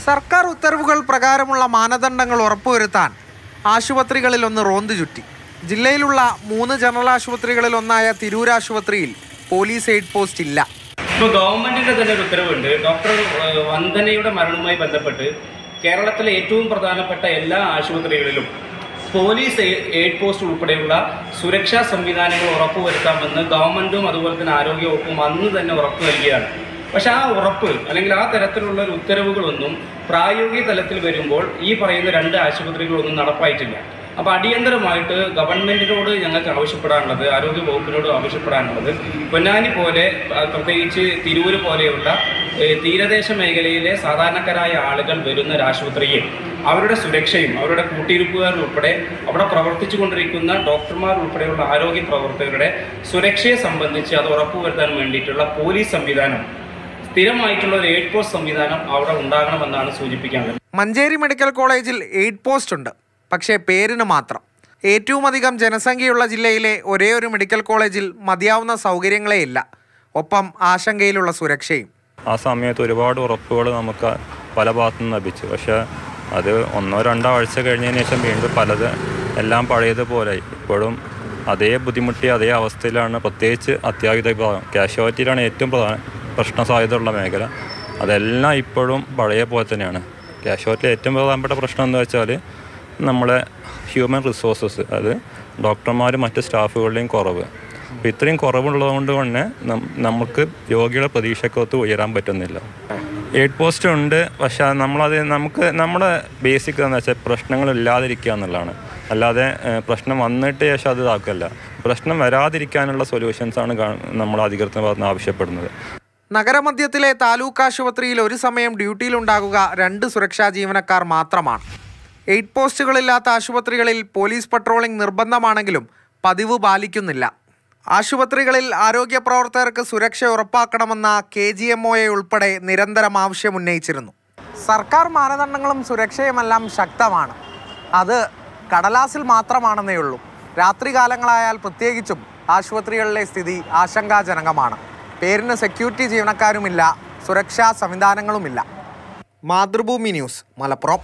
സർക്കാർ ഉത്തരവുകൾ പ്രകാരമുള്ള മാനദണ്ഡങ്ങൾ ഉറപ്പുവരുത്താൻ ആശുപത്രികളിൽ ഒന്ന് റോന്തു ചുറ്റി ജില്ലയിലുള്ള മൂന്ന് ജനറൽ ആശുപത്രികളിൽ ഒന്നായ തിരൂർ ആശുപത്രിയിൽ പോലീസ് എയ്ഡ് പോസ്റ്റ് ഇല്ല ഇപ്പോൾ ഗവൺമെന്റിന്റെ തന്നെ ഒരു ഉത്തരവുണ്ട് ഡോക്ടർ ഏഹ്, വന്ദനയുടെ മരണവുമായി ബന്ധപ്പെട്ട് കേരളത്തിലെ ഏറ്റവും പ്രധാനപ്പെട്ട എല്ലാ ആശുപത്രികളിലും പോലീസ് എ- എയ്ഡ് പോസ്റ്റ് ഉൾപ്പെടെയുള്ള സുരക്ഷാ സംവിധാനങ്ങൾ ഉറപ്പുവരുത്താമെന്ന് ഗവൺമെന്റും അതുപോലെ തന്നെ ആരോഗ്യവകുപ്പും അന്ന് തന്നെ ഉറപ്പു നൽകിയതാണ് പക്ഷെ ആ ഉറപ്പ് അല്ലെങ്കിൽ ആ തരത്തിലുള്ള ഒരു ഉത്തരവുകളൊന്നും പ്രായോഗിക തലത്തിൽ വരുമ്പോൾ ഈ പറയുന്ന രണ്ട് ആശുപത്രികളൊന്നും നടപ്പായിട്ടില്ല അപ്പോൾ അടിയന്തരമായിട്ട് ഗവൺമെന്റിനോട് ഞങ്ങൾക്ക് ആവശ്യപ്പെടാനുള്ളത് ആരോഗ്യ വകുപ്പിനോട് ആവശ്യപ്പെടാനുള്ളത് പൊന്നാനി പോലെ ആ, പ്രത്യേകിച്ച് തിരൂര് പോലെയുള്ള ഏ, തീരദേശ മേഖലയിലെ സാധാരണക്കാരായ ആളുകൾ വരുന്ന ഒരു ആശുപത്രിയിൽ അവരുടെ സുരക്ഷയും അവരുടെ കൂട്ടിയിരിപ്പുകാർ ഉൾപ്പെടെ അവിടെ പ്രവർത്തിച്ചു കൊണ്ടിരിക്കുന്ന ഡോക്ടർമാർ ഉൾപ്പെടെയുള്ള ആരോഗ്യ പ്രവർത്തകരുടെ സുരക്ഷയെ സംബന്ധിച്ച് അത് ഉറപ്പുവരുത്താൻ വേണ്ടിയിട്ടുള്ള പോലീസ് സംവിധാനം സ്ഥിരമായിട്ടുള്ള ഒരു എയ്ഡ് പോസ്റ്റ് സംവിധാനം അവിടെ ഉണ്ടാകണമെന്നാണ് സൂചിപ്പിക്കാനുള്ളത് മഞ്ചേരി മെഡിക്കൽ കോളേജിൽ എയ്ഡ് പോസ്റ്റ് ഉണ്ട് പക്ഷേ പേരിന് മാത്രം ഏറ്റവും അധികം ജനസംഖ്യയുള്ള ജില്ലയിലെ ഒരേ ഒരു മെഡിക്കൽ കോളേജിൽ മതിയാവുന്ന സൗകര്യങ്ങളേ ഇല്ല ഒപ്പം ആശങ്കയിലുള്ള സുരക്ഷയും ആ സമയത്ത് ഒരുപാട് ഉറപ്പുകൾ നമുക്ക് പല ഭാഗത്തു നിന്ന് ലഭിച്ചു പക്ഷേ അത് ഒന്നോ രണ്ടോ ആഴ്ച കഴിഞ്ഞതിന് ശേഷം വീണ്ടും പലത് എല്ലാം പഴയതുപോലെ ഇപ്പോഴും അതേ ബുദ്ധിമുട്ടിയ അതേ അവസ്ഥയിലാണ് പ്രത്യേകിച്ച് അത്യാഹിത വിഭാഗം കാഷ്വാലിറ്റിയിലാണ് ഏറ്റവും പ്രധാന പ്രശ്ന സാധ്യതയുള്ള മേഖല അതെല്ലാം ഇപ്പോഴും പഴയ പോലെ തന്നെയാണ് കാഷ്വാലിറ്റിയിലെ ഏറ്റവും പ്രധാനപ്പെട്ട പ്രശ്നം എന്ന് വെച്ചാൽ നമ്മളെ ഹ്യൂമൻ റിസോഴ്സസ് അത് ഡോക്ടർമാരും മറ്റ് സ്റ്റാഫുകളുടെയും കുറവ് അപ്പോൾ ഇത്രയും കുറവുള്ളതുകൊണ്ട് തന്നെ നം- നമുക്ക് രോഗിയുടെ പ്രതീക്ഷക്കൊത്ത് ഉയരാൻ പറ്റുന്നില്ല എയ്ഡ് പോസ്റ്റ് ഉണ്ട് പക്ഷേ അത് നമ്മളത് നമുക്ക് നമ്മുടെ ബേസിക് എന്ന് വെച്ചാൽ പ്രശ്നങ്ങൾ ഇല്ലാതിരിക്കുക എന്നുള്ളതാണ് അല്ലാതെ ഏഹ്, പ്രശ്നം വന്നിട്ട് ശേഷം അത് ഇതാക്കല്ല പ്രശ്നം വരാതിരിക്കാനുള്ള സൊല്യൂഷൻസാണ് നമ്മൾ അധികൃതർ ഭാഗത്ത് നിന്ന് ആവശ്യപ്പെടുന്നത് നഗരമധ്യത്തിലെ താലൂക്ക് ആശുപത്രിയിൽ ഒരു സമയം ഡ്യൂട്ടിയിലുണ്ടാകുക രണ്ട് സുരക്ഷാ ജീവനക്കാർ മാത്രമാണ് എയ്ഡ് പോസ്റ്റുകളില്ലാത്ത ആശുപത്രികളിൽ പോലീസ് പട്രോളിംഗ് നിർബന്ധമാണെങ്കിലും പതിവ് പാലിക്കുന്നില്ല ആശുപത്രികളിൽ ആരോഗ്യ പ്രവർത്തകർക്ക് സുരക്ഷ ഉറപ്പാക്കണമെന്ന കെ ജി എം ഒയെ ഉൾപ്പെടെ നിരന്തരം ആവശ്യമുന്നയിച്ചിരുന്നു സർക്കാർ മാനദണ്ഡങ്ങളും സുരക്ഷയുമെല്ലാം ശക്തമാണ് അത് കടലാസിൽ മാത്രമാണെന്നേ ഉള്ളൂ രാത്രികാലങ്ങളായാൽ പ്രത്യേകിച്ചും ആശുപത്രികളിലെ സ്ഥിതി ആശങ്കാജനകമാണ് പേരിന് സെക്യൂരിറ്റി ജീവനക്കാരുമില്ല സുരക്ഷാ സംവിധാനങ്ങളുമില്ല മാതൃഭൂമി ന്യൂസ് മലപ്പുറം